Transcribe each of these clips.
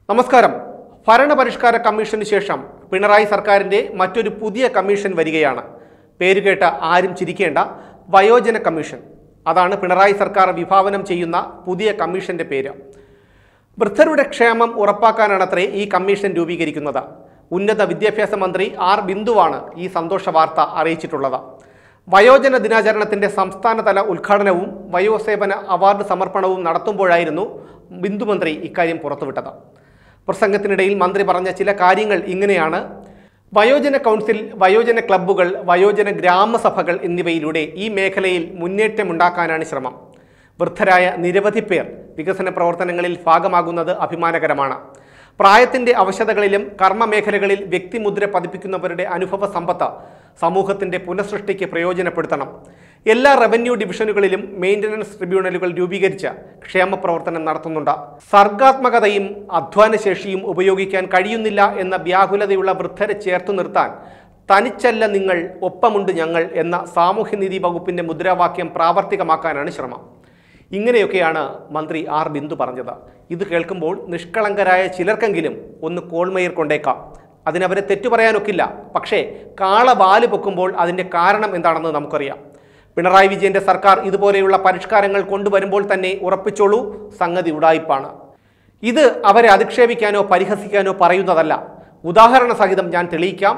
നമസ്കാരം ഭരണപരിഷ്കാര കമ്മീഷന് ശേഷം പിണറായി സർക്കാരിൻ്റെ മറ്റൊരു പുതിയ കമ്മീഷൻ വരികയാണ് പേരുകേട്ട ആരും ചിരിക്കേണ്ട വയോജന കമ്മീഷൻ അതാണ് പിണറായി സർക്കാർ വിഭാവനം ചെയ്യുന്ന പുതിയ കമ്മീഷന്റെ പേര് വൃദ്ധരുടെ ക്ഷേമം ഉറപ്പാക്കാനാണത്രേ ഈ കമ്മീഷൻ രൂപീകരിക്കുന്നത് ഉന്നത വിദ്യാഭ്യാസ മന്ത്രി ആർ ബിന്ദുവാണ് ഈ സന്തോഷ വാർത്ത അറിയിച്ചിട്ടുള്ളത് വയോജന ദിനാചരണത്തിന്റെ സംസ്ഥാനതല ഉദ്ഘാടനവും വയോസേവന അവാർഡ് സമർപ്പണവും നടത്തുമ്പോഴായിരുന്നു ബിന്ദു മന്ത്രി ഇക്കാര്യം പുറത്തുവിട്ടത് പ്രസംഗത്തിനിടയിൽ മന്ത്രി പറഞ്ഞ ചില കാര്യങ്ങൾ ഇങ്ങനെയാണ് വയോജന കൗൺസിൽ വയോജന ക്ലബ്ബുകൾ വയോജന ഗ്രാമസഭകൾ എന്നിവയിലൂടെ ഈ മേഖലയിൽ മുന്നേറ്റമുണ്ടാക്കാനാണ് ശ്രമം വൃദ്ധരായ നിരവധി പേർ വികസന പ്രവർത്തനങ്ങളിൽ ഭാഗമാകുന്നത് അഭിമാനകരമാണ് പ്രായത്തിന്റെ അവശതകളിലും കർമ്മമേഖലകളിൽ വ്യക്തിമുദ്ര പതിപ്പിക്കുന്നവരുടെ അനുഭവ സമ്പത്ത് സമൂഹത്തിന്റെ പുനഃസൃഷ്ടിക്ക് പ്രയോജനപ്പെടുത്തണം എല്ലാ റവന്യൂ ഡിവിഷനുകളിലും മെയിൻ്റനൻസ് ട്രിബ്യൂണലുകൾ രൂപീകരിച്ച് ക്ഷേമ പ്രവർത്തനം നടത്തുന്നുണ്ട് സർഗാത്മകതയും അധ്വാനശേഷിയും ഉപയോഗിക്കാൻ കഴിയുന്നില്ല എന്ന വ്യാകുലതയുള്ള വൃദ്ധരെ ചേർത്തു നിർത്താൻ തനിച്ചല്ല നിങ്ങൾ ഒപ്പമുണ്ട് ഞങ്ങൾ എന്ന സാമൂഹ്യനീതി വകുപ്പിന്റെ മുദ്രാവാക്യം പ്രാവർത്തികമാക്കാനാണ് ശ്രമം ഇങ്ങനെയൊക്കെയാണ് മന്ത്രി ആർ ബിന്ദു പറഞ്ഞത് ഇത് കേൾക്കുമ്പോൾ നിഷ്കളങ്കരായ ചിലർക്കെങ്കിലും ഒന്ന് കോൾമയിർ കൊണ്ടേക്കാം അതിനവരെ തെറ്റു പറയാനൊക്കില്ല പക്ഷേ കാള വാല് പൊക്കുമ്പോൾ അതിൻ്റെ കാരണം എന്താണെന്ന് നമുക്കറിയാം പിണറായി വിജയന്റെ സർക്കാർ ഇതുപോലെയുള്ള പരിഷ്കാരങ്ങൾ കൊണ്ടുവരുമ്പോൾ തന്നെ ഉറപ്പിച്ചോളൂ സംഗതി ഉടായിപ്പാണ് ഇത് അവരെ അധിക്ഷേപിക്കാനോ പരിഹസിക്കാനോ പറയുന്നതല്ല ഉദാഹരണ സഹിതം ഞാൻ തെളിയിക്കാം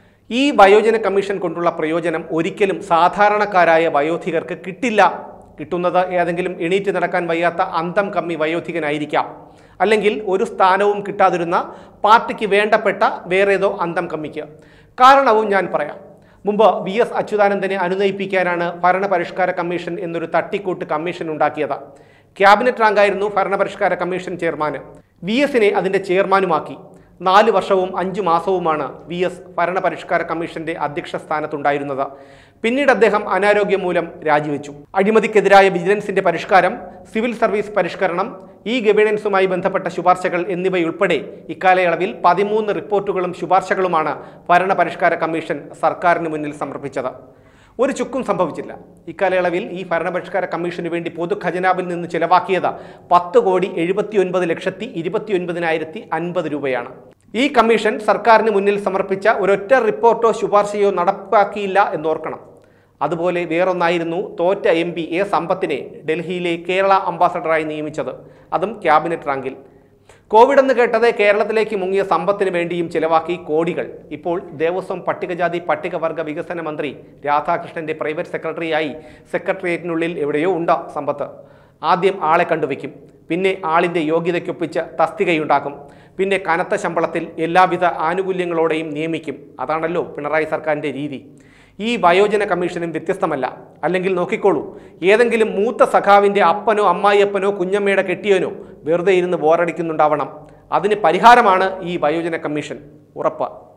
ഈ വയോജന കമ്മീഷൻ കൊണ്ടുള്ള പ്രയോജനം ഒരിക്കലും സാധാരണക്കാരായ വയോധികർക്ക് കിട്ടില്ല കിട്ടുന്നത് ഏതെങ്കിലും എണീറ്റ് നടക്കാൻ വയ്യാത്ത അന്തം കമ്മി വയോധികനായിരിക്കാം അല്ലെങ്കിൽ ഒരു സ്ഥാനവും കിട്ടാതിരുന്ന പാർട്ടിക്ക് വേണ്ടപ്പെട്ട വേറേതോ അന്തം കമ്മിക്ക് കാരണവും ഞാൻ പറയാം മുമ്പ് വി എസ് അച്യുതാനന്ദനെ അനുനയിപ്പിക്കാനാണ് ഭരണപരിഷ്കാര കമ്മീഷൻ എന്നൊരു തട്ടിക്കൂട്ട് കമ്മീഷൻ ഉണ്ടാക്കിയത് ക്യാബിനറ്റ് റാങ്കായിരുന്നു ഭരണപരിഷ്കാര കമ്മീഷൻ ചെയർമാന് വി എസിനെ അതിന്റെ ചെയർമാനുമാക്കി നാല് വർഷവും അഞ്ചു മാസവുമാണ് വി എസ് ഭരണപരിഷ്കാര കമ്മീഷന്റെ അധ്യക്ഷ സ്ഥാനത്തുണ്ടായിരുന്നത് പിന്നീട് അദ്ദേഹം അനാരോഗ്യം മൂലം രാജിവെച്ചു അഴിമതിക്കെതിരായ വിജിലൻസിന്റെ പരിഷ്കാരം സിവിൽ സർവീസ് പരിഷ്കരണം ഈ ഗവേണൻസുമായി ബന്ധപ്പെട്ട ശുപാർശകൾ എന്നിവയുൾപ്പെടെ ഇക്കാലയളവിൽ പതിമൂന്ന് റിപ്പോർട്ടുകളും ശുപാർശകളുമാണ് ഭരണപരിഷ്കാര കമ്മീഷൻ സർക്കാരിന് മുന്നിൽ സമർപ്പിച്ചത് ഒരു ചുക്കും സംഭവിച്ചില്ല ഇക്കാലയളവിൽ ഈ ഭരണപരിഷ്കാര കമ്മീഷന് വേണ്ടി പൊതു ഖജനാവിൽ നിന്ന് ചിലവാക്കിയത് പത്ത് കോടി എഴുപത്തി ഒൻപത് ലക്ഷത്തി ഇരുപത്തി ഒൻപതിനായിരത്തി അൻപത് രൂപയാണ് ഈ കമ്മീഷൻ സർക്കാരിന് മുന്നിൽ സമർപ്പിച്ച ഒരൊറ്റ റിപ്പോർട്ടോ ശുപാർശയോ നടപ്പാക്കിയില്ല എന്നോർക്കണം അതുപോലെ വേറൊന്നായിരുന്നു തോറ്റ എം പി എ സമ്പത്തിനെ ഡൽഹിയിലെ കേരള അംബാസഡറായി നിയമിച്ചത് അതും ക്യാബിനറ്റ് റാങ്കിൽ കോവിഡ് എന്ന് കേട്ടത് കേരളത്തിലേക്ക് മുങ്ങിയ സമ്പത്തിന് വേണ്ടിയും ചിലവാക്കി കോടികൾ ഇപ്പോൾ ദേവസ്വം പട്ടികജാതി പട്ടികവർഗ വികസന മന്ത്രി രാധാകൃഷ്ണന്റെ പ്രൈവറ്റ് സെക്രട്ടറിയായി സെക്രട്ടേറിയറ്റിനുള്ളിൽ എവിടെയോ ഉണ്ട് സമ്പത്ത് ആദ്യം ആളെ കണ്ടുവയ്ക്കും പിന്നെ ആളിന്റെ യോഗ്യതയ്ക്കൊപ്പിച്ച് തസ്തികയുണ്ടാക്കും പിന്നെ കനത്ത ശമ്പളത്തിൽ എല്ലാവിധ ആനുകൂല്യങ്ങളോടെയും നിയമിക്കും അതാണല്ലോ പിണറായി സർക്കാരിന്റെ രീതി ഈ വയോജന കമ്മീഷനും വ്യത്യസ്തമല്ല അല്ലെങ്കിൽ നോക്കിക്കോളൂ ഏതെങ്കിലും മൂത്ത സഖാവിൻ്റെ അപ്പനോ അമ്മായിയപ്പനോ കുഞ്ഞമ്മയുടെ കെട്ടിയനോ വെറുതെ ഇരുന്ന് ബോറടിക്കുന്നുണ്ടാവണം അതിന് പരിഹാരമാണ് ഈ വയോജന കമ്മീഷൻ ഉറപ്പ്